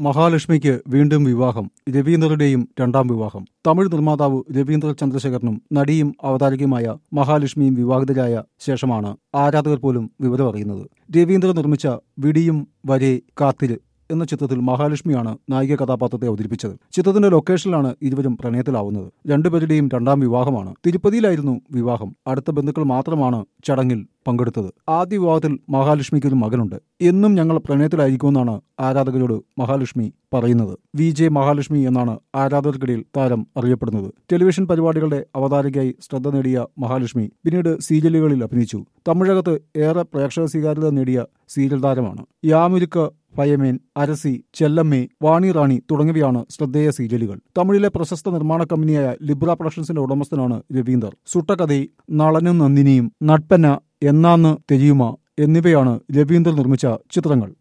മഹാലക്ഷ്മിക്ക് വീണ്ടും വിവാഹം രവീന്ദ്രയുടെയും രണ്ടാം വിവാഹം തമിഴ് നിർമ്മാതാവ് രവീന്ദ്ര ചന്ദ്രശേഖരനും നടിയും അവതാരകയുമായ മഹാലക്ഷ്മിയും വിവാഹിതരായ ശേഷമാണ് ആരാധകർ പോലും വിവരം അറിയുന്നത് രവീന്ദ്ര നിർമ്മിച്ച വിടിയും വരെ കാത്തിര് എന്ന ചിത്രത്തിൽ മഹാലക്ഷ്മിയാണ് നായിക കഥാപാത്രത്തെ അവതരിപ്പിച്ചത് ചിത്രത്തിന്റെ ലൊക്കേഷനിലാണ് ഇരുവരും പ്രണയത്തിലാവുന്നത് രണ്ടുപേരുടെയും രണ്ടാം വിവാഹമാണ് തിരുപ്പതിയിലായിരുന്നു വിവാഹം അടുത്ത ബന്ധുക്കൾ മാത്രമാണ് ചടങ്ങിൽ പങ്കെടുത്തത് ആദ്യ വിവാഹത്തിൽ മഹാലക്ഷ്മിക്ക് ഒരു മകനുണ്ട് എന്നും ഞങ്ങൾ പ്രണയത്തിലായിരിക്കുമെന്നാണ് ആരാധകരോട് മഹാലക്ഷ്മി പറയുന്നത് വി ജെ മഹാലക്ഷ്മി എന്നാണ് ആരാധകർക്കിടയിൽ താരം അറിയപ്പെടുന്നത് ടെലിവിഷൻ പരിപാടികളുടെ അവതാരകയായി ശ്രദ്ധ നേടിയ മഹാലക്ഷ്മി പിന്നീട് സീരിയലുകളിൽ അഭിനയിച്ചു തമിഴകത്ത് ഏറെ പ്രേക്ഷക സ്വീകാര്യത നേടിയ സീരിയൽ താരമാണ് യാമുരുക്ക് ഫയമേൻ അരസി ചെല്ലമ്മേ വാണി റാണി തുടങ്ങിയവയാണ് ശ്രദ്ധേയ സീരിയലുകൾ തമിഴിലെ പ്രശസ്ത നിർമ്മാണ കമ്പനിയായ ലിബ്ര പ്രൊഡക്ഷൻസിന്റെ ഉടമസ്ഥനാണ് രവീന്ദർ സുട്ടകഥ നളനും നന്ദിനിയും നട്പന എന്നാന്ന് തെരിയുമ എന്നിവയാണ് രവീന്ദർ നിർമ്മിച്ച ചിത്രങ്ങൾ